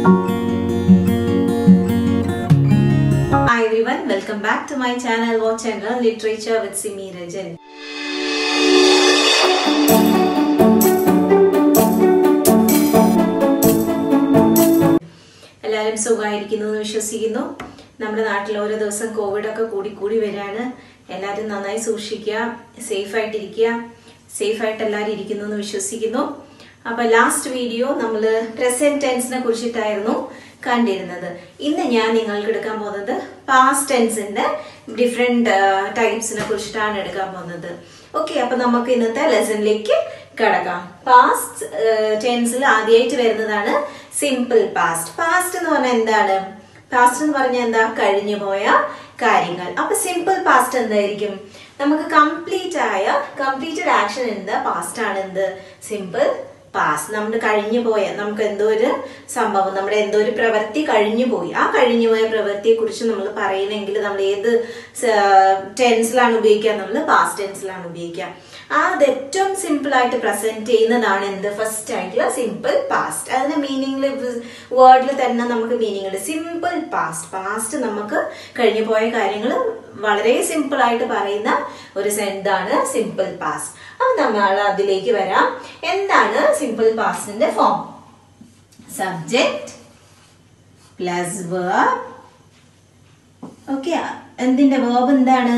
Hi everyone, welcome back to my channel Watch and Learn Literature with Simi Rajan. എല്ലാവരും സുഖമായിരിക്കുന്നു എന്ന് വിശ്വസിക്കുന്നു നമ്മുടെ നാട്ടിൽ ഓരോ ദിവസം കോവിഡ് ഒക്കെ കൂടി കൂടി വരികയാണ് എല്ലാവരും നന്നായി സൂക്ഷിക്കുക സേഫ് ആയിട്ടിരിക്കുക സേഫ് ആയിട്ട് എല്ലാവരും ഇരിക്കുന്നു എന്ന് വിശ്വസിക്കുന്നു അപ്പൊ ലാസ്റ്റ് വീഡിയോ നമ്മൾ പ്രസന്റ് ടെൻസിനെ കുറിച്ചിട്ടായിരുന്നു കണ്ടിരുന്നത് ഇന്ന് ഞാൻ നിങ്ങൾക്ക് എടുക്കാൻ പോകുന്നത് പാസ്റ്റ് ടെൻസിന്റെ ഡിഫറെന്റ് ടൈപ്സിനെ കുറിച്ചിട്ടാണ് എടുക്കാൻ പോകുന്നത് ഓക്കെ അപ്പൊ നമുക്ക് ഇന്നത്തെ ലെസണിലേക്ക് കടക്കാം പാസ്റ്റ് ടെൻസിൽ ആദ്യമായിട്ട് വരുന്നതാണ് സിമ്പിൾ പാസ്റ്റ് പാസ്റ്റ് എന്ന് പറഞ്ഞാൽ എന്താണ് പാസ്റ്റ് എന്ന് പറഞ്ഞാൽ എന്താ കഴിഞ്ഞു പോയ കാര്യങ്ങൾ അപ്പൊ സിമ്പിൾ പാസ്റ്റ് എന്തായിരിക്കും നമുക്ക് കംപ്ലീറ്റ് ആയ കംപ്ലീറ്റഡ് ആക്ഷൻ എന്ത് പാസ്റ്റ് ആണ് എന്ത് സിമ്പിൾ പാസ്റ്റ് നമ്മൾ കഴിഞ്ഞു പോയ നമുക്ക് എന്തോ ഒരു സംഭവം നമ്മുടെ എന്തോ ഒരു പ്രവൃത്തി കഴിഞ്ഞു പോയി ആ കഴിഞ്ഞു പോയ പ്രവൃത്തിയെ കുറിച്ച് നമ്മൾ പറയണമെങ്കിൽ നമ്മൾ ഏത് ടെൻസിലാണ് ഉപയോഗിക്കുക നമ്മൾ പാസ്റ്റ് ടെൻസിലാണ് ഉപയോഗിക്കുക ആ അത് ഏറ്റവും സിമ്പിൾ ആയിട്ട് പ്രസന്റ് ചെയ്യുന്നതാണ് എന്ത് ഫസ്റ്റ് ആയിട്ടുള്ള സിമ്പിൾ പാസ്റ്റ് അതിന് മീനിങ്ങിൽ വേർഡിൽ തന്നെ നമുക്ക് മീനിങ് ഉണ്ട് സിമ്പിൾ പാസ്റ്റ് പാസ്റ്റ് നമുക്ക് കഴിഞ്ഞു പോയ കാര്യങ്ങൾ വളരെ സിമ്പിൾ ആയിട്ട് പറയുന്ന ഒരു എന്താണ് സിമ്പിൾ പാസ്റ്റ് അപ്പൊ നമ്മൾ അതിലേക്ക് വരാം എന്താണ് സിമ്പിൾ പാസ്റ്റിന്റെ form subject plus verb okay എന്തിന്റെ വേർബ് എന്താണ്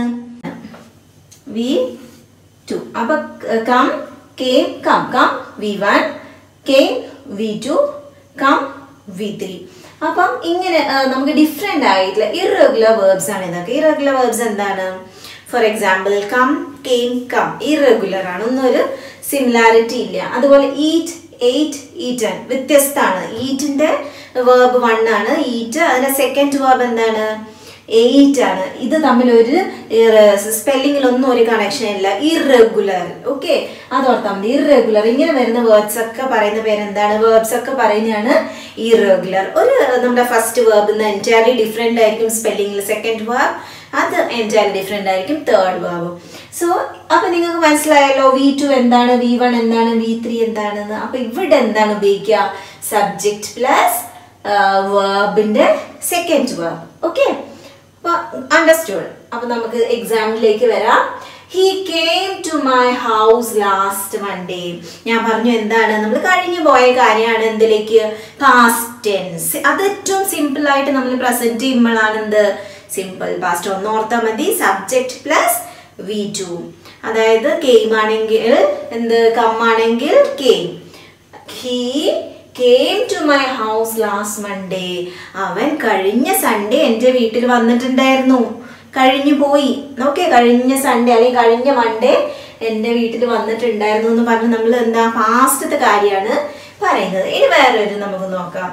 വി ടു അപ്പൊ come came come come V one came V two come V three അപ്പം ഇങ്ങനെ നമുക്ക് ഡിഫറെന്റ് ആയിട്ടുള്ള ഇറഗുലർ വേർബ്സ് ആണ് ഇതൊക്കെ ഇറഗുലർ വേർബ്സ് എന്താണ് for example come came come irregular ആണ് ഒന്നും ഒരു സിമിലാരിറ്റി ഇല്ല അതുപോലെ ഈറ്റ് എയ്റ്റ് ഈറ്റൻ വ്യത്യസ്തമാണ് ഈറ്റിന്റെ വേർബ് വൺ ആണ് ഈറ്റ് അതിന്റെ സെക്കൻഡ് വേർബ് എന്താണ് എയ്റ്റ് ആണ് ഇത് തമ്മിൽ ഒരു സ്പെല്ലിങ്ങിലൊന്നും ഒരു കണക്ഷൻ ഇല്ല ഇറഗുലർ ഓക്കെ അതോർത്താൽ മതി ഇറഗുലർ ഇങ്ങനെ വരുന്ന വേർഡ്സ് ഒക്കെ പറയുന്ന പേരെന്താണ് വേർബ്സ് ഒക്കെ പറയുന്നതാണ് ഇറഗുലർ ഒരു നമ്മുടെ ഫസ്റ്റ് വേർബ് എൻറ്റയർലി ഡിഫറെൻ്റ് ആയിരിക്കും സ്പെല്ലിങ്ങിൽ സെക്കൻഡ് വേർബ് അത് എൻറ്റയർലി ഡിഫറെൻ്റ് ആയിരിക്കും തേർഡ് വേർബ് സോ അപ്പൊ നിങ്ങൾക്ക് മനസ്സിലായല്ലോ വി ടു എന്താണ് വി വൺ എന്താണ് വി ത്രീ എന്താണെന്ന് അപ്പൊ ഇവിടെ എന്താണ് ഉപയോഗിക്കുക സബ്ജക്ട് പ്ലസ് വേർബിന്റെ സെക്കൻഡ് വേർബ് ഓക്കെ അപ്പൊ അണ്ടർസ്റ്റുഡ് അപ്പൊ നമുക്ക് എക്സാമിലേക്ക് വരാം he came to my house last Monday ഞാൻ പറഞ്ഞു എന്താണ് നമ്മൾ കഴിഞ്ഞു പോയ കാര്യമാണ് എന്തിലേക്ക് പാസ്റ്റ് ടെൻസ് അത് ഏറ്റവും സിമ്പിൾ ആയിട്ട് നമ്മൾ പ്രസന്റ് ചെയ്യുമ്പോഴാണ് എന്ത് സിമ്പിൾ പാസ്റ്റ് ഒന്ന് ഓർത്താൽ മതി സബ്ജക്ട് പ്ലസ് വി ടു അതായത് കെയിം ആണെങ്കിൽ എന്ത് കം ആണെങ്കിൽ came he came to my house last Monday അവൻ കഴിഞ്ഞ സൺഡേ എൻ്റെ വീട്ടിൽ വന്നിട്ടുണ്ടായിരുന്നു കഴിഞ്ഞു പോയി ഓക്കെ കഴിഞ്ഞ സൺഡേ അല്ലെങ്കിൽ കഴിഞ്ഞ മൺഡേ എൻ്റെ വീട്ടിൽ വന്നിട്ടുണ്ടായിരുന്നു എന്ന് പറഞ്ഞ് നമ്മൾ എന്താ ഫാസ്റ്റത്തെ കാര്യമാണ് പറയുന്നത് ഇനി വേറൊരു നമുക്ക് നോക്കാം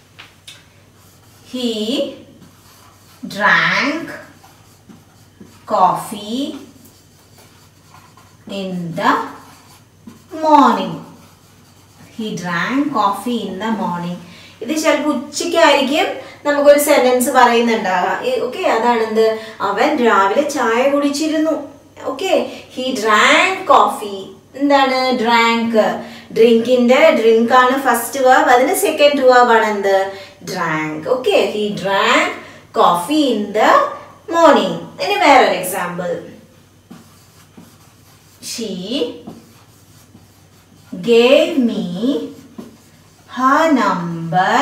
he drank coffee in the morning he drank coffee in the morning ഇത് ചിലപ്പോൾ ഉച്ചയ്ക്കായിരിക്കും നമുക്കൊരു സെന്റൻസ് പറയുന്നുണ്ടാകാം ഓക്കെ അതാണെന്ത് അവൻ രാവിലെ ചായ കുടിച്ചിരുന്നു ഓക്കെ ഹി ഡ്രാങ്ക് കോഫി എന്താണ് ഡ്രാങ്ക് ഡ്രിങ്കിന്റെ ഡ്രിങ്ക് ആണ് ഫസ്റ്റ് വേർബ് അതിന് സെക്കൻഡ് വേർബ് ആണ് എന്ത് drank okay he drank coffee in the morning ഇനി വേറൊരു example she gave me her number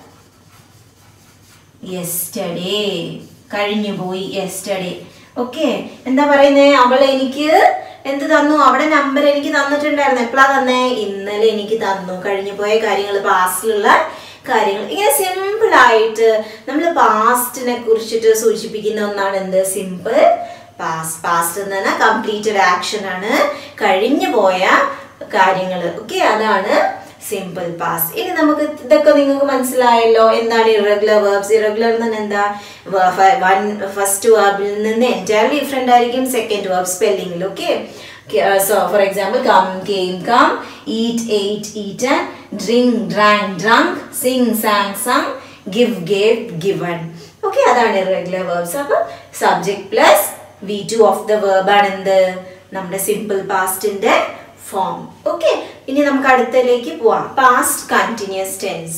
yesterday കഴിഞ്ഞു പോയി യെസ്റ്റർഡേ ഓക്കെ എന്താ പറയുന്നേ അവൾ എനിക്ക് എന്ത് തന്നു അവിടെ നമ്പർ എനിക്ക് തന്നിട്ടുണ്ടായിരുന്നു എപ്പോഴാ തന്നേ ഇന്നലെ എനിക്ക് തന്നു കഴിഞ്ഞു പോയ കാര്യങ്ങൾ പാസ്റ്റിലുള്ള കാര്യങ്ങൾ ഇങ്ങനെ സിമ്പിൾ ആയിട്ട് നമ്മൾ പാസ്റ്റിനെ കുറിച്ചിട്ട് സൂചിപ്പിക്കുന്ന ഒന്നാണ് എന്ത് സിമ്പിൾ പാസ്റ്റ് പാസ്റ്റ് എന്ന് പറഞ്ഞാൽ കംപ്ലീറ്റഡ് ആക്ഷൻ ആണ് കഴിഞ്ഞു പോയ കാര്യങ്ങൾ ഓക്കെ അതാണ് സിമ്പിൾ പാസ് ഇനി നമുക്ക് ഇതൊക്കെ നിങ്ങൾക്ക് മനസ്സിലായല്ലോ എന്താണ് ഇറഗുലർ വേർബ്സ് ഇറഗുലർ എന്ന് പറഞ്ഞാൽ എന്താ വൺ ഫസ്റ്റ് വേർബിൽ നിന്ന് എൻറ്റയർലി ഡിഫറെൻ്റ് ആയിരിക്കും സെക്കൻഡ് വേർബ് സ്പെല്ലിങ്ങിൽ okay so for example come came come eat ate eaten drink drank drunk sing sang sung give gave given okay അതാണ് ഇറഗുലർ വേർബ്സ് അപ്പം subject plus V two of the verb ആണ് എന്ത് നമ്മുടെ simple പാസ്റ്റിന്റെ form okay ഇനി നമുക്ക് അടുത്തതിലേക്ക് പോവാം past continuous tense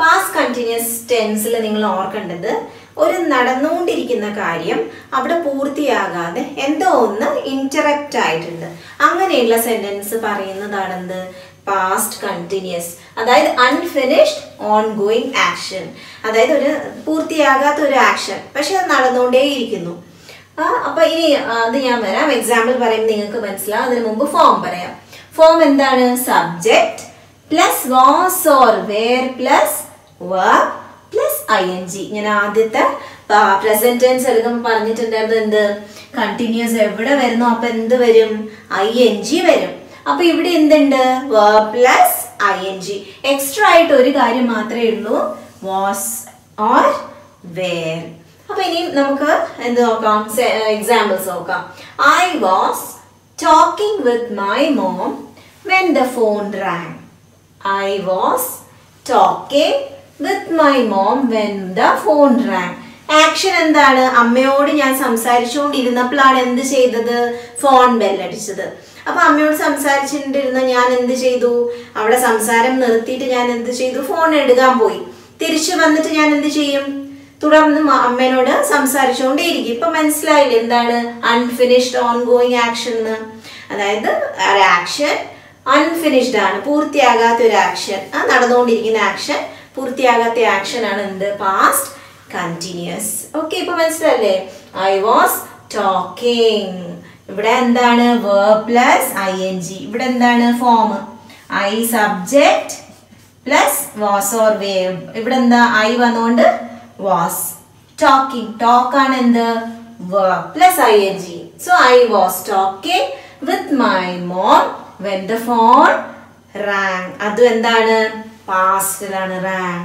past continuous ടെൻസിൽ നിങ്ങൾ ഓർക്കേണ്ടത് ഒരു നടന്നുകൊണ്ടിരിക്കുന്ന കാര്യം അവിടെ പൂർത്തിയാകാതെ എന്തോ ഒന്ന് ഇന്ററപ്റ്റ് ആയിട്ടുണ്ട് അങ്ങനെയുള്ള സെന്റൻസ് പറയുന്നതാണെന്ത് പാസ്റ്റ് കണ്ടിന്യൂസ് അതായത് അൺഫിനിഷ്ഡ് ഓൺ ഗോയിങ് ആക്ഷൻ അതായത് ഒരു പൂർത്തിയാകാത്ത ഒരു ആക്ഷൻ പക്ഷെ അത് നടന്നുകൊണ്ടേയിരിക്കുന്നു ആ, അപ്പൊ ഇനി ആ, അത് ഞാൻ വരാം എക്സാമ്പിൾ പറയുമ്പോൾ നിങ്ങൾക്ക് മനസ്സിലാവും അതിന് മുമ്പ് ഫോം പറയാം ഫോം എന്താണ് subject plus was or where plus verb plus I N G ഞാൻ ആദ്യത്തെ പ്രസന്റ് ടെൻസ് എടുക്കുമ്പോൾ പറഞ്ഞിട്ടുണ്ടായിരുന്നു എന്ത് കണ്ടിന്യൂസ് എവിടെ വരുന്നു അപ്പൊ എന്ത് വരും ഐ എൻ ജി വരും അപ്പൊ ഇവിടെ എന്തുണ്ട് verb plus I N G extra ആയിട്ട് ഒരു കാര്യം മാത്രമേ ഉള്ളൂ വാസ് ഓർ വേർ അപ്പൊ ഇനി നമുക്ക് എന്ത് നോക്കാം എക്സാമ്പിൾസ് നോക്കാം I was talking with my mom when the phone rang I was talking with my mom when the phone rang action എന്താണ് അമ്മയോട് ഞാൻ സംസാരിച്ചുകൊണ്ടിരുന്നപ്പോഴാണ് എന്ത് ചെയ്തത് ഫോൺ ബെല്ലടിച്ചത് അപ്പൊ അമ്മയോട് സംസാരിച്ചിട്ടിരുന്ന ഞാൻ എന്ത് ചെയ്തു അവിടെ സംസാരം നിർത്തിയിട്ട് ഞാൻ എന്ത് ചെയ്തു ഫോൺ എടുക്കാൻ പോയി തിരിച്ചു വന്നിട്ട് ഞാൻ എന്ത് ചെയ്യും തുടർന്ന് മ- അമ്മേനോട് സംസാരിച്ചുകൊണ്ടേയിരിക്കും ഇപ്പൊ മനസ്സിലായില്ലേ എന്താണ് അൺഫിനിഷ്ഡ് ഓൺ ഗോയിങ് ആക്ഷൻ എന്ന് അതായത് ഒരു ആക്ഷൻ അൺഫിനിഷ്ഡ് ആണ് പൂർത്തിയാകാത്ത ഒരു ആക്ഷൻ ആ നടന്നുകൊണ്ടിരിക്കുന്ന ആക്ഷൻ പൂർത്തിയാകാത്ത ആക്ഷൻ ആണ് എന്ത് പാസ്റ്റ് കണ്ടിന്യൂസ് ഓക്കെ ഇപ്പൊ മനസ്സിലല്ലേ ഐ വാസ് ടോക്കിംഗ് ഇവിടെ എന്താണ് verb plus I N G ഇവിടെ എന്താണ് form I subject plus was or were ഇവിടെ എന്താ ഐ വന്നുകൊണ്ട് വാസ് ടോക്കിംഗ് ടോക്ക് ആണ് എന്ത് plus I N G so I was talking with my mom when the phone rang അതും എന്താണ് പാസ്റ്റിലാണ് rang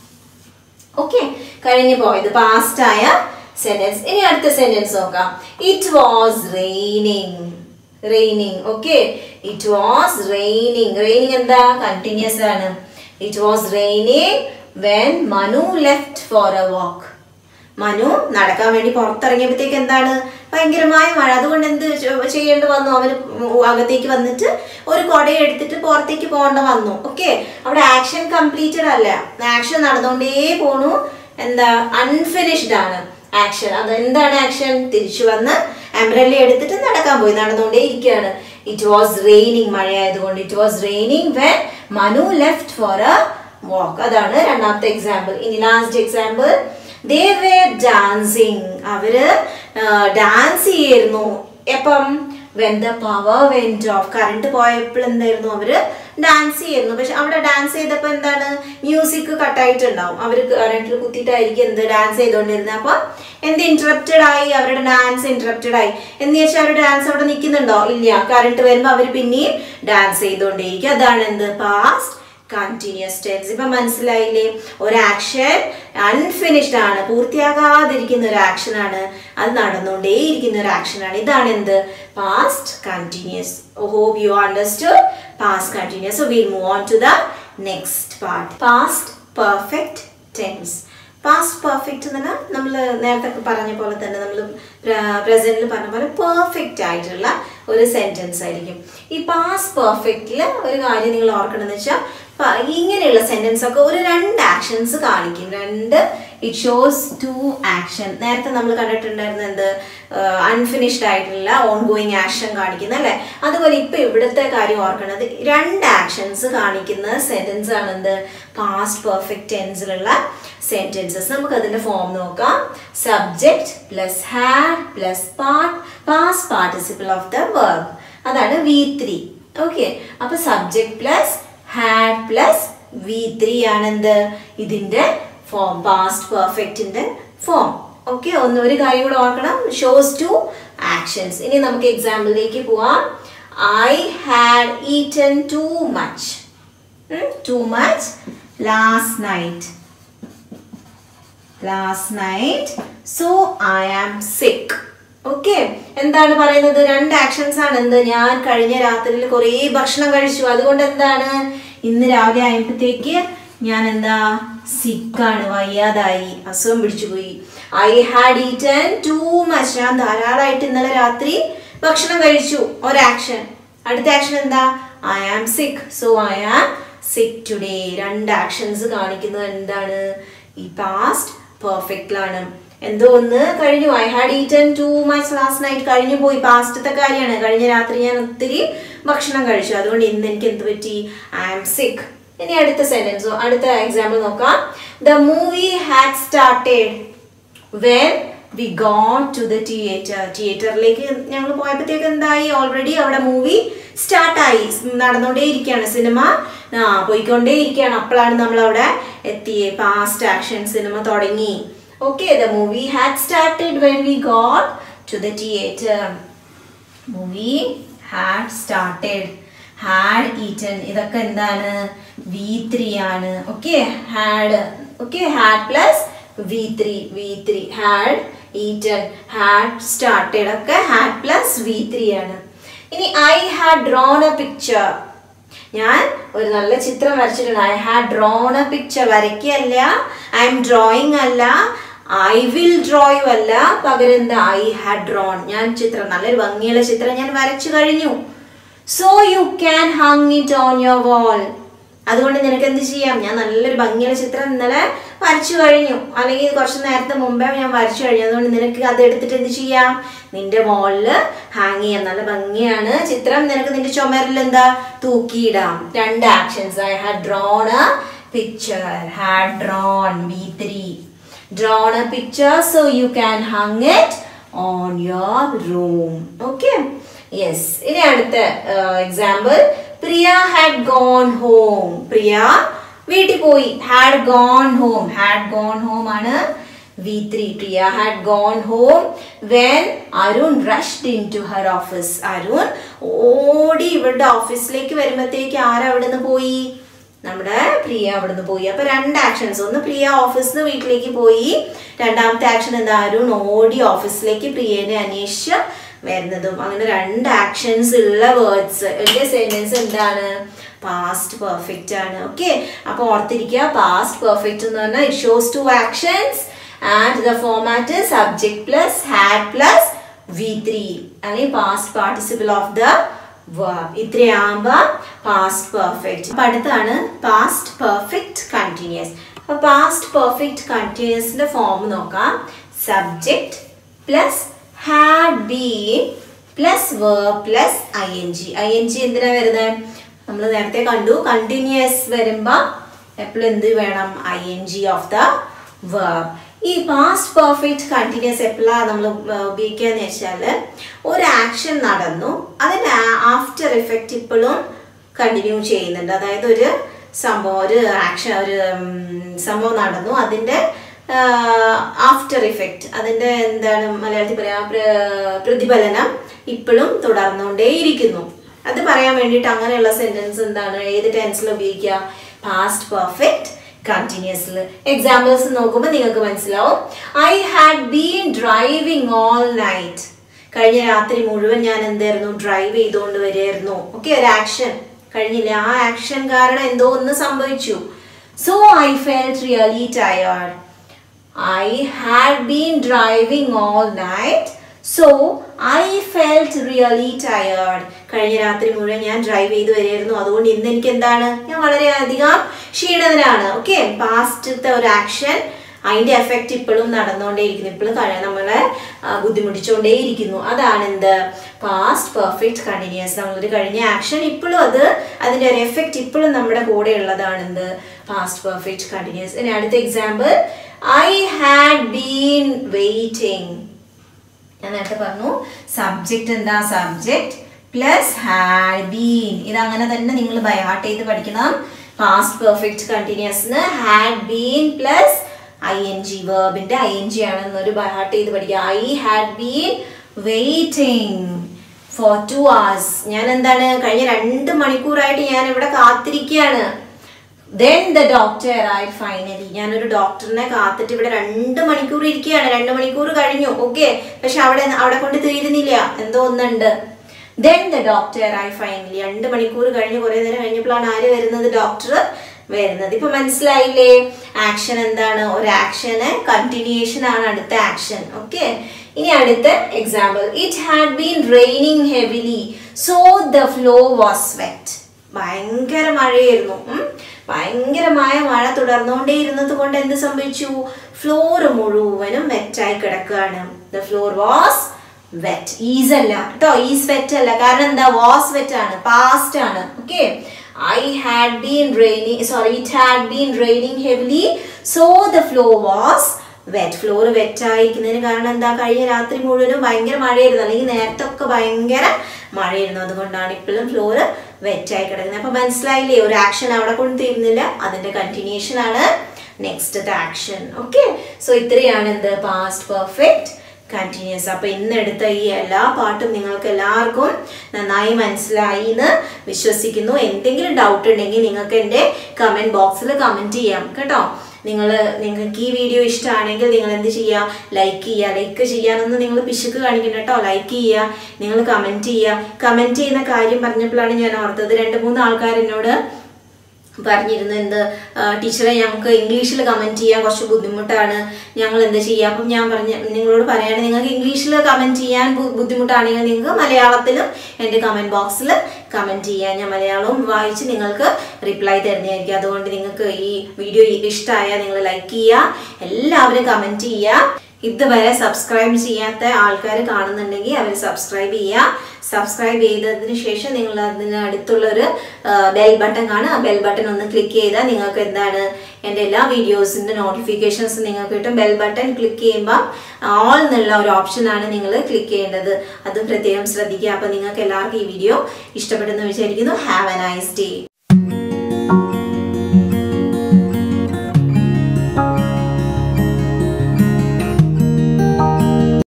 okay കഴിഞ്ഞു പോയത് പാസ്റ്റ് ആയ സെന്റൻസ് ഇനി അടുത്ത സെന്റൻസ് നോക്കാം it was raining raining okay it was raining raining എന്താ കണ്ടിന്യൂസ് ആണ് it was raining when Manu left for a walk Manu നടക്കാൻ വേണ്ടി പുറത്തിറങ്ങിയപ്പോഴത്തേക്ക് എന്താണ് ഭയങ്കരമായ മഴ അതുകൊണ്ട് എന്ത് ചെ- ചെയ്യേണ്ടി വന്നു അവന് അകത്തേക്ക് വന്നിട്ട് ഒരു കുട എടുത്തിട്ട് പുറത്തേക്ക് പോകേണ്ട വന്നു ഓക്കെ അവിടെ ആക്ഷൻ കംപ്ലീറ്റഡ് അല്ല ആക്ഷൻ നടന്നുകൊണ്ടേ പോണു എന്താ അൺഫിനിഷ്ഡ് ആണ് ആക്ഷൻ അത് എന്താണ് ആക്ഷൻ തിരിച്ചു വന്ന് അംബ്രല്ല എടുത്തിട്ട് നടക്കാൻ പോയി നടന്നുകൊണ്ടേ ഇരിക്കുകയാണ് ഇറ്റ് വാസ് റെയിനിങ് മഴയായതുകൊണ്ട് it was raining when Manu left for a walk അതാണ് രണ്ടാമത്തെ എക്സാമ്പിൾ ഇനി last example they were dancing അവര് ഡാൻസ് ചെയ്യായിരുന്നു എപ്പം when the power went off current പോയപ്പോൾ എന്തായിരുന്നു അവര് ഡാൻസ് ചെയ്യുന്നു പക്ഷെ അവിടെ ഡാൻസ് ചെയ്തപ്പോൾ എന്താണ് മ്യൂസിക് കട്ടായിട്ടുണ്ടാവും അവർ കറണ്ടിൽ കുത്തിയിട്ടായിരിക്കും എന്ത് ഡാൻസ് ചെയ്തുകൊണ്ടിരുന്നത് അപ്പം എന്ത് ഇന്ററപ്റ്റഡ് ആയി അവരുടെ ഡാൻസ് ഇന്ററപ്റ്റഡ് ആയി എന്ന് വെച്ചാൽ അവരുടെ ഡാൻസ് അവിടെ നിൽക്കുന്നുണ്ടോ ഇല്ല കറണ്ട് വരുമ്പോൾ അവർ പിന്നെയും ഡാൻസ് ചെയ്തുകൊണ്ടേയിരിക്കും അതാണ് എന്ത് പാസ്റ്റ് കണ്ടിന്യൂസ് ടെൻസ് ഇപ്പൊ മനസ്സിലായില്ലേ ഒരു ആക്ഷൻ അൺഫിനിഷ്ഡ് ആണ് പൂർത്തിയാകാതിരിക്കുന്ന ഒരു ആക്ഷൻ ആണ് അത് നടന്നുകൊണ്ടേയിരിക്കുന്ന ഒരു ആക്ഷൻ ആണ് ഇതാണ് എന്ത് past continuous hope you understood past continuous so will move on to the next part past perfect tense past perfect എന്ന് പറഞ്ഞാൽ നമ്മൾ നേരത്തെ പറഞ്ഞ പോലെ തന്നെ നമ്മൾ പ്രസന്റിൽ പറഞ്ഞ പോലെ പെർഫെക്റ്റ് ആയിട്ടുള്ള ഒരു സെന്റൻസ് ആയിരിക്കും ഈ പാസ്റ്റ് പെർഫെക്റ്റിൽ ഒരു കാര്യം നിങ്ങൾ ഓർക്കണമെന്ന് വെച്ചാൽ പ- ഇങ്ങനെയുള്ള സെന്റൻസ് ഒക്കെ ഒരു രണ്ട് ആക്ഷൻസ് കാണിക്കും രണ്ട് ഇറ്റ് ഷോസ് ടു ആക്ഷൻ നേരത്തെ നമ്മൾ കണ്ടിട്ടുണ്ടായിരുന്ന എന്ത് അൺഫിനിഷ്ഡ് ആയിട്ടുള്ള ഓൺ ഗോയിങ് ആക്ഷൻ കാണിക്കുന്ന അല്ലേ അതുപോലെ ഇപ്പൊ ഇവിടുത്തെ കാര്യം ഓർക്കണത് രണ്ട് ആക്ഷൻസ് കാണിക്കുന്ന സെന്റൻസ് ആണ് എന്ത് പാസ്റ്റ് പെർഫെക്റ്റ് ടെൻസിലുള്ള സെന്റൻസസ് നമുക്ക് അതിന്റെ ഫോം നോക്കാം subject plus had plus part past participle of the verb അതാണ് വി ത്രീ ഓക്കെ അപ്പൊ subject plus had plus V three ആണെന്ത് ഇതിന്റെ ഫോം പാസ്റ്റ് പെർഫെക്റ്റിന്റെ ഫോം ഓക്കെ ഒന്ന് ഒരു കാര്യം കൂടെ ഓർക്കണം ഷോസ് ടു ആക്ഷൻസ് ഇനി നമുക്ക് എക്സാമ്പിളിലേക്ക് പോവാം I had eaten too much too much last night last night so I am sick okay എന്താണ് പറയുന്നത് രണ്ട് ആക്ഷൻസ് ആണ് എന്ത് ഞാൻ കഴിഞ്ഞ രാത്രിയിൽ കുറേ ഭക്ഷണം കഴിച്ചു അതുകൊണ്ട് എന്താണ് ഇന്ന് രാവിലെ ആയപ്പോഴത്തേക്ക് ഞാൻ എന്താ സിക്കാണ് വയ്യാതായി അസുഖം പിടിച്ചു പോയി I had eaten too much ഞാൻ ധാരാളമായിട്ട് ഇന്നലെ രാത്രി ഭക്ഷണം കഴിച്ചു ഒരാക്ഷൻ അടുത്ത ആക്ഷൻ എന്താ ഐ ആം സിക്ക് സോ ഐ ആം സിക്ക് ടുഡേ രണ്ട് ആക്ഷൻസ് കാണിക്കുന്നത് എന്താണ് ഈ പാസ്റ്റ് പെർഫെക്റ്റിലാണ് എന്തോ ഒന്ന് കഴിഞ്ഞു I had eaten too much last night കഴിഞ്ഞു പോയി പാസ്റ്റത്തെ കാര്യമാണ് കഴിഞ്ഞ രാത്രി ഞാൻ ഒത്തിരി ഭക്ഷണം കഴിച്ചു അതുകൊണ്ട് ഇന്ന് എനിക്ക് എന്ത് പറ്റി ഐ ആം സിക്ക് ഇനി അടുത്ത സെന്റൻസോ അടുത്ത എക്സാമ്പിൾ നോക്കാം the movie had started when we gone to the theatre തിയേറ്ററിലേക്ക് ഞങ്ങൾ പോയപ്പോഴത്തേക്ക് എന്തായി ഓൾറെഡി അവിടെ മൂവി സ്റ്റാർട്ടായി നടന്നുകൊണ്ടേ ഇരിക്കുകയാണ് സിനിമ ആ പോയിക്കൊണ്ടേ ഇരിക്കുകയാണ് അപ്പോഴാണ് നമ്മൾ അവിടെ എത്തിയേ പാസ്റ്റ് ആക്ഷൻ സിനിമ തുടങ്ങി okay the movie had started when we got to the theatre movie had started had eaten ഇതൊക്കെ എന്താണ് വി ത്രീ ആണ് okay had okay had plus V three V three had eaten had started ഒക്കെ had plus V three ആണ് ഇനി I had drawn a picture ഞാൻ ഒരു നല്ല ചിത്രം വരച്ചിട്ടുണ്ട് I had drawn a picture വരയ്ക്കല്ല ഐ എം ഡ്രോയിങ് അല്ല ഐ വിൽ ഡ്രോയും അല്ല പകരം എന്താ ഐ ഹാഡ് ഡ്രോൺ ഞാൻ ചിത്രം നല്ലൊരു ഭംഗിയുള്ള ചിത്രം ഞാൻ വരച്ചു കഴിഞ്ഞു so you can hang it on your wall അതുകൊണ്ട് നിനക്ക് എന്ത് ചെയ്യാം ഞാൻ നല്ലൊരു ഭംഗിയുള്ള ചിത്രം ഇന്നലെ വരച്ചു കഴിഞ്ഞു അല്ലെങ്കിൽ കുറച്ച് നേരത്തെ മുമ്പേ ഞാൻ വരച്ചു കഴിഞ്ഞു അതുകൊണ്ട് നിനക്ക് അത് എടുത്തിട്ട് എന്ത് ചെയ്യാം നിന്റെ വാളില് ഹാങ് ചെയ്യാം നല്ല ഭംഗിയാണ് ചിത്രം നിനക്ക് നിന്റെ ചുമരിൽ എന്താ തൂക്കിയിടാം രണ്ട് actions I had drawn a picture had drawn V three drawn a picture so you can hang it on your room okay yes ഇനി അടുത്ത example Priya had gone home Priya വീട്ടിൽ പോയി had gone home had gone home ആണ് V three Priya had gone home when Arun rushed into her office Arun ഓടി ഇവരുടെ ഓഫീസിലേക്ക് വരുമ്പോഴത്തേക്ക് ആരാ അവിടെ നിന്ന് പോയി നമ്മുടെ പ്രിയ അവിടുന്ന് പോയി അപ്പൊ രണ്ട് ആക്ഷൻസ് ഒന്ന് പ്രിയ ഓഫീസിൽ നിന്ന് വീട്ടിലേക്ക് പോയി രണ്ടാമത്തെ ആക്ഷൻ എന്താ അരുൺ ഓടി ഓഫീസിലേക്ക് പ്രിയനെ അന്വേഷിച്ച് വരുന്നതും അങ്ങനെ രണ്ട് ആക്ഷൻസ് ഉള്ള വേർഡ്സ് എന്റെ സെന്റൻസ് എന്താണ് പാസ്റ്റ് പെർഫെക്റ്റ് ആണ് ഓക്കെ അപ്പൊ ഓർത്തിരിക്കുക പാസ്റ്റ് പെർഫെക്റ്റ് എന്ന് പറഞ്ഞാൽ it shows two actions and the format subject plus had plus V three അല്ലെങ്കിൽ past participle of the verb ഇത്രയാകുമ്പോ പാസ്റ്റ് പെർഫെക്റ്റ് അപ്പൊ അടുത്താണ് പാസ്റ്റ് പെർഫെക്റ്റ് കണ്ടിന്യൂസ് അപ്പൊ പാസ്റ്റ് പെർഫെക്റ്റ് കണ്ടിന്യൂസിന്റെ ഫോം നോക്കാം subject plus had been plus verb plus I N G I N G എന്തിനാ വരുന്നത് നമ്മൾ നേരത്തെ കണ്ടു കണ്ടിന്യൂസ് വരുമ്പോ എപ്പോഴും എന്ത് വേണം I N G of the verb ഈ പാസ്റ്റ് പെർഫെക്റ്റ് കണ്ടിന്യൂസ് എപ്പോഴാണ് നമ്മൾ ഉപയോഗിക്കുക എന്ന് വെച്ചാൽ ഒരു ആക്ഷൻ നടന്നു അതിന് ആഫ്റ്റർ ഇഫക്റ്റ് ഇപ്പോഴും കണ്ടിന്യൂ ചെയ്യുന്നുണ്ട് അതായത് ഒരു സംഭവം ഒരു ആക്ഷൻ ഒരു ഉം, സംഭവം നടന്നു അതിൻ്റെ ആഫ്റ്റർ ഇഫക്റ്റ് അതിൻ്റെ എന്താണ് മലയാളത്തിൽ പറയാ പ്ര- പ്രതിഫലനം ഇപ്പോഴും തുടർന്നുകൊണ്ടേയിരിക്കുന്നു അത് പറയാൻ വേണ്ടിയിട്ട് അങ്ങനെയുള്ള സെന്റൻസ് എന്താണ് ഏത് ടെൻസിൽ ഉപയോഗിക്കുക പാസ്റ്റ് പെർഫെക്റ്റ് കണ്ടിന്യൂസിൽ എക്സാമ്പിൾസ് നോക്കുമ്പോൾ നിങ്ങൾക്ക് മനസ്സിലാവും I had been driving all night കഴിഞ്ഞ രാത്രി മുഴുവൻ ഞാൻ എന്തായിരുന്നു ഡ്രൈവ് ചെയ്തുകൊണ്ട് വരികയായിരുന്നു ഓക്കെ ഒരു ആക്ഷൻ കഴിഞ്ഞില്ല ആ ആക്ഷൻ കാരണം എന്തോ ഒന്ന് സംഭവിച്ചു so I felt really tired I had been driving all night, so I felt really tired. കഴിഞ്ഞ രാത്രി മുഴുവൻ ഞാൻ ഡ്രൈവ് ചെയ്ത് വരികയായിരുന്നു അതുകൊണ്ട് ഇന്ന് എനിക്ക് എന്താണ് ഞാൻ വളരെയധികം ക്ഷീണിതനാണ് ഓക്കെ പാസ്റ്റത്തെ ഒരു ആക്ഷൻ അതിന്റെ എഫക്റ്റ് ഇപ്പോഴും നടന്നുകൊണ്ടേയിരിക്കുന്നു ഇപ്പോഴും കഴി നമ്മളെ ആ, ബുദ്ധിമുട്ടിച്ചുകൊണ്ടേയിരിക്കുന്നു അതാണ് എന്ത് പാസ്റ്റ് പെർഫെക്റ്റ് കണ്ടിന്യൂസ് നമ്മളൊരു കഴിഞ്ഞ ആക്ഷൻ ഇപ്പോഴും അത് അതിന്റെ ഒരു എഫക്റ്റ് ഇപ്പോഴും നമ്മുടെ കൂടെ ഉള്ളതാണ് എന്ത് പാസ്റ്റ് പെർഫെക്റ്റ് കണ്ടിന്യൂസ് ഇനി അടുത്ത example I had been waiting ഞാൻ നേരത്തെ പറഞ്ഞു സബ്ജക്റ്റ് എന്താ സബ്ജക്റ്റ് പ്ലസ് ഹാഡ് ബീൻ ഇത് അങ്ങനെ തന്നെ നിങ്ങൾ ബൈഹാർട്ട് ചെയ്ത് പഠിക്കണം പാസ്റ്റ് പെർഫെക്റ്റ് കണ്ടിന്യൂസിന് had been plus I N G വേർബിന്റെ ഐ എൻ ജി ആണെന്നൊരു ബൈഹാർട്ട് ചെയ്ത് പഠിക്കുക I had been waiting for two hours ഞാൻ എന്താണ് കഴിഞ്ഞ രണ്ട് മണിക്കൂറായിട്ട് ഞാൻ ഇവിടെ കാത്തിരിക്കുകയാണ് then the doctor I finally ഞാനൊരു ഡോക്ടറിനെ കാത്തിട്ട് ഇവിടെ രണ്ട് മണിക്കൂർ ഇരിക്കുകയാണ് രണ്ട് മണിക്കൂർ കഴിഞ്ഞു ഓക്കെ പക്ഷെ അവിടെ അവിടെ കൊണ്ട് തീരുന്നില്ല എന്തോ ഒന്നുണ്ട് then the doctor I finally രണ്ട് മണിക്കൂർ കഴിഞ്ഞ് കുറെ നേരം കഴിഞ്ഞപ്പോഴാണ് ആര് വരുന്നത് ഡോക്ടർ വരുന്നത് ഇപ്പൊ മനസ്സിലായില്ലേ ആക്ഷൻ എന്താണ് ഒരു ആക്ഷന് കണ്ടിന്യൂഷൻ ആണ് അടുത്ത ആക്ഷൻ ഓക്കെ ഇനി അടുത്ത example it had been raining heavily so the floor was wet ഭയങ്കര മഴയായിരുന്നു ഉം. ഭയങ്കരമായ മഴ തുടർന്നുകൊണ്ടേ ഇരുന്നത് കൊണ്ട് എന്ത് സംഭവിച്ചു ഫ്ലോർ മുഴുവനും വെറ്റായി കിടക്കുകയാണ് the floor was wet is അല്ല കേട്ടോ ഈസ് വെറ്റ് അല്ല കാരണം എന്താ വാസ് വെറ്റ് ആണ് പാസ്റ്റ് ആണ് okay I had been raining sorry it had been raining heavily so the floor was wet floor വെറ്റായിരിക്കുന്നതിന് കാരണം എന്താ കഴിഞ്ഞ രാത്രി മുഴുവനും ഭയങ്കര മഴയായിരുന്നു അല്ലെങ്കിൽ നേരത്തെ ഒക്കെ ഭയങ്കര മഴയായിരുന്നു അതുകൊണ്ടാണ് ഇപ്പോഴും ഫ്ലോർ വെറ്റായി കിടക്കുന്നത് അപ്പൊ മനസ്സിലായില്ലേ ഒരു ആക്ഷൻ അവിടെ കൊണ്ട് തീരുന്നില്ല അതിന്റെ കണ്ടിന്യൂഷൻ ആണ് നെക്സ്റ്റ് ആക്ഷൻ ഓക്കെ സോ ഇത്രയാണ് എന്ത് പാസ്റ്റ് പെർഫെക്റ്റ് കണ്ടിന്യൂസ് അപ്പൊ ഇന്നെടുത്ത ഈ എല്ലാ പാട്ടും നിങ്ങൾക്ക് എല്ലാവർക്കും നന്നായി മനസ്സിലായി എന്ന് വിശ്വസിക്കുന്നു എന്തെങ്കിലും ഡൗട്ട് ഉണ്ടെങ്കിൽ നിങ്ങൾക്ക് എൻ്റെ കമന്റ് ബോക്സിൽ കമന്റ് ചെയ്യാം കേട്ടോ നിങ്ങൾ നിങ്ങൾക്ക് ഈ വീഡിയോ ഇഷ്ടമാണെങ്കിൽ നിങ്ങൾ എന്ത് ചെയ്യുക ലൈക്ക് ചെയ്യുക ലൈക്ക് ചെയ്യാനൊന്നും നിങ്ങൾ പിശുക്ക് കാണിക്കണ്ട കേട്ടോ ലൈക്ക് ചെയ്യുക നിങ്ങൾ കമന്റ് ചെയ്യുക കമന്റ് ചെയ്യുന്ന കാര്യം പറഞ്ഞപ്പോഴാണ് ഞാൻ ഓർത്തത് രണ്ട് മൂന്ന് ആൾക്കാർ എന്നോട് പറഞ്ഞിരുന്നു എന്ത് ആ, ടീച്ചറെ ഞങ്ങൾക്ക് ഇംഗ്ലീഷിൽ കമന്റ് ചെയ്യാൻ കുറച്ച് ബുദ്ധിമുട്ടാണ് ഞങ്ങൾ എന്ത് ചെയ്യുക അപ്പം ഞാൻ പറഞ്ഞ നിങ്ങളോട് പറയാണ് നിങ്ങൾക്ക് ഇംഗ്ലീഷിൽ കമന്റ് ചെയ്യാൻ ബു- ബുദ്ധിമുട്ടാണെങ്കിൽ നിങ്ങൾക്ക് മലയാളത്തിലും എൻ്റെ കമന്റ് ബോക്സിൽ കമന്റ് ചെയ്യാൻ ഞാൻ മലയാളവും വായിച്ച് നിങ്ങൾക്ക് റിപ്ലൈ തരുന്നതായിരിക്കും അതുകൊണ്ട് നിങ്ങൾക്ക് ഈ വീഡിയോ ഇഷ്ടമായാൽ നിങ്ങൾ ലൈക്ക് ചെയ്യുക എല്ലാവരും കമന്റ് ചെയ്യുക ഇതുവരെ സബ്സ്ക്രൈബ് ചെയ്യാത്ത ആൾക്കാർ കാണുന്നുണ്ടെങ്കിൽ അവർ സബ്സ്ക്രൈബ് ചെയ്യുക സബ്സ്ക്രൈബ് ചെയ്തതിന് ശേഷം നിങ്ങൾ അതിന് അടുത്തുള്ളൊരു ബെൽ ബട്ടൺ കാണും ആ ബെൽ ബട്ടൺ ഒന്ന് ക്ലിക്ക് ചെയ്താൽ നിങ്ങൾക്ക് എന്താണ് എൻ്റെ എല്ലാ വീഡിയോസിൻ്റെ നോട്ടിഫിക്കേഷൻസ് നിങ്ങൾക്ക് കിട്ടും ബെൽ ബട്ടൺ ക്ലിക്ക് ചെയ്യുമ്പോൾ ഓൾ എന്നുള്ള ഒരു ഓപ്ഷനാണ് നിങ്ങൾ ക്ലിക്ക് ചെയ്യേണ്ടത് അത് പ്രത്യേകം ശ്രദ്ധിക്കുക അപ്പോൾ നിങ്ങൾക്ക് എല്ലാവർക്കും ഈ വീഡിയോ ഇഷ്ടപ്പെട്ടെന്ന് വിചാരിക്കുന്നു ഹാവ് എ നൈസ് ഡേ